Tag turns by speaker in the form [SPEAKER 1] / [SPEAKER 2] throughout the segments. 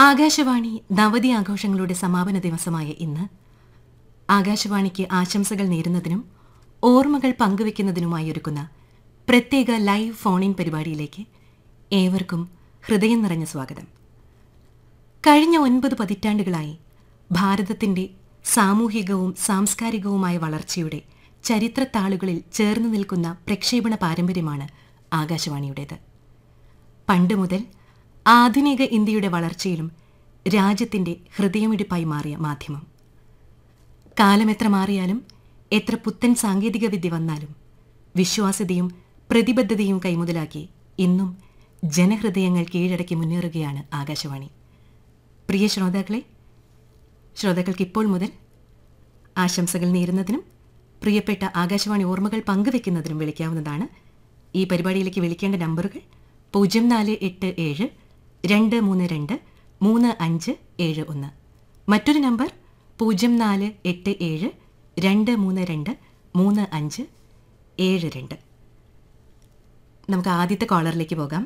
[SPEAKER 1] ആകാശവാണി നവതി ആഘോഷങ്ങളുടെ സമാപന ദിവസമായ ഇന്ന് ആകാശവാണിക്ക് ആശംസകൾ നേരുന്നതിനും ഓർമ്മകൾ പങ്കുവെക്കുന്നതിനുമായി ഒരുക്കുന്ന പ്രത്യേക ലൈവ് ഫോൺ ഇൻ പരിപാടിയിലേക്ക് ഏവർക്കും ഹൃദയം നിറഞ്ഞ സ്വാഗതം കഴിഞ്ഞ ഒൻപത് പതിറ്റാണ്ടുകളായി ഭാരതത്തിന്റെ സാമൂഹികവും സാംസ്കാരികവുമായ വളർച്ചയുടെ ചരിത്രത്താളുകളിൽ ചേർന്ന് നിൽക്കുന്ന പ്രക്ഷേപണ പാരമ്പര്യമാണ് ആകാശവാണിയുടേത് പണ്ട് മുതൽ ആധുനിക ഇന്ത്യയുടെ വളർച്ചയിലും രാജ്യത്തിന്റെ ഹൃദയമിടിപ്പായി മാറിയ മാധ്യമം കാലമെത്ര മാറിയാലും എത്ര പുത്തൻ സാങ്കേതികവിദ്യ വന്നാലും വിശ്വാസ്യതയും പ്രതിബദ്ധതയും കൈമുതലാക്കി ഇന്നും ജനഹൃദയങ്ങൾ കീഴടക്കി മുന്നേറുകയാണ് ആകാശവാണി പ്രിയ ശ്രോതാക്കളെ ശ്രോതാക്കൾക്ക് ഇപ്പോൾ മുതൽ ആശംസകൾ നേരുന്നതിനും പ്രിയപ്പെട്ട ആകാശവാണി ഓർമ്മകൾ പങ്കുവെക്കുന്നതിനും വിളിക്കാവുന്നതാണ് ഈ പരിപാടിയിലേക്ക് വിളിക്കേണ്ട നമ്പറുകൾ പൂജ്യം നാല് എട്ട് ഏഴ് രണ്ട് മൂന്ന് രണ്ട് മൂന്ന് അഞ്ച് ഏഴ് ഒന്ന് മറ്റൊരു നമ്പർ പൂജ്യം നാല് എട്ട് ഏഴ് രണ്ട് മൂന്ന് രണ്ട് മൂന്ന് അഞ്ച് ഏഴ് രണ്ട് നമുക്ക് ആദ്യത്തെ കോളറിലേക്ക് പോകാം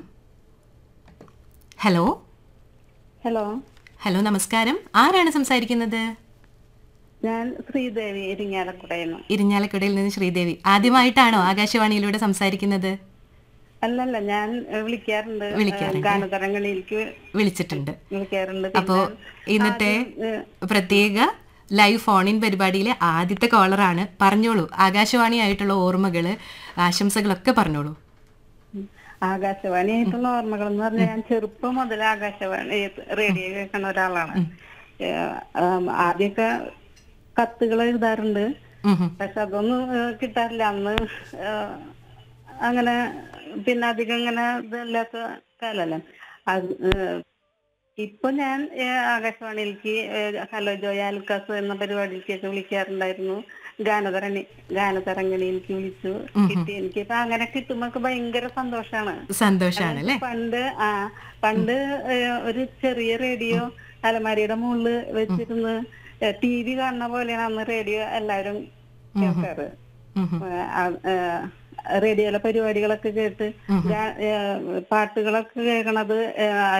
[SPEAKER 1] ഹലോ
[SPEAKER 2] ഹലോ
[SPEAKER 1] ഹലോ നമസ്കാരം ആരാണ് സംസാരിക്കുന്നത്
[SPEAKER 2] ഞാൻ ശ്രീദേവി ഇരിങ്ങാലക്കുടയെന്ന്
[SPEAKER 1] ഇരിഞ്ഞാലക്കുടയിൽ നിന്ന് ശ്രീദേവി ആദ്യമായിട്ടാണോ ആകാശവാണിയിലൂടെ സംസാരിക്കുന്നത്
[SPEAKER 2] അല്ലല്ല ഞാൻ ഏഹ്, വിളിക്കാറുണ്ട്
[SPEAKER 1] വിളിക്കാറുണ്ട്.
[SPEAKER 2] ഗാനതരങ്ങളിലേക്ക്
[SPEAKER 1] വിളിച്ചിട്ടുണ്ട്
[SPEAKER 2] വിളിക്കാറുണ്ട്
[SPEAKER 1] അപ്പോ
[SPEAKER 2] പിന്നെ
[SPEAKER 1] ഇന്നത്തെ
[SPEAKER 2] ഏഹ്,
[SPEAKER 1] പ്രത്യേക ലൈവ് ഫോൺ ഇൻ പരിപാടിയിലെ ആദ്യത്തെ കോളറാണ് പറഞ്ഞോളൂ ആകാശവാണിയായിട്ടുള്ള ഓർമ്മകള് ആശംസകളൊക്കെ പറഞ്ഞോളൂ
[SPEAKER 2] ആകാശവാണിയായിട്ടുള്ള ഓർമ്മകൾ എന്ന് പറഞ്ഞാൽ ഞാൻ ചെറുപ്പം മുതൽ ആകാശവാണി റേഡിയോ കേൾക്കുന്ന ഒരാളാണ് ഏഹ്, ആം, ആദ്യമൊക്കെ കത്തുകൾ എഴുതാറുണ്ട്
[SPEAKER 1] ഉം ഉം.
[SPEAKER 2] പക്ഷെ അതൊന്നും ഏഹ്, കിട്ടാറില്ല അന്ന് ഏഹ്, അങ്ങനെ പിന്നെ അധികം ഇങ്ങനെ ഇതില്ലാത്ത കാലല്ലേ അത് ഏഹ്, ഇപ്പൊ ഞാൻ ഏഹ്, ആകാശവാണിയിലേക്ക് ഏഹ്, ഹലോ ജോയ അൽക്കാസ് എന്ന പരിപാടിയിലേക്കൊക്കെ വിളിക്കാറുണ്ടായിരുന്നു ഗാനതരണി ഗാനതരംഗണിയിലേക്ക് വിളിച്ചു കിട്ടി എനിക്ക് ഇപ്പൊ അങ്ങനെ കിട്ടുമ്പോ ഭയങ്കര സന്തോഷാണ്
[SPEAKER 1] സന്തോഷാണ് അല്ലേ
[SPEAKER 2] പണ്ട് ആ പണ്ട് ഏഹ്, ഒരു ചെറിയ റേഡിയോ അലമാരിയുടെ മുകളിൽ വെച്ചിരുന്ന് ടി വി കാണുന്ന പോലെയാണ് അന്ന് റേഡിയോ എല്ലാവരും കേൾക്കാറ്
[SPEAKER 1] ഉം ഉം.
[SPEAKER 2] ഏഹ്, ആ- ഏഹ്, റേഡിയോയിലെ പരിപാടികളൊക്കെ കേട്ട് ഗാ- ഏഹ്, പാട്ടുകളൊക്കെ കേൾക്കണത് ഏഹ്,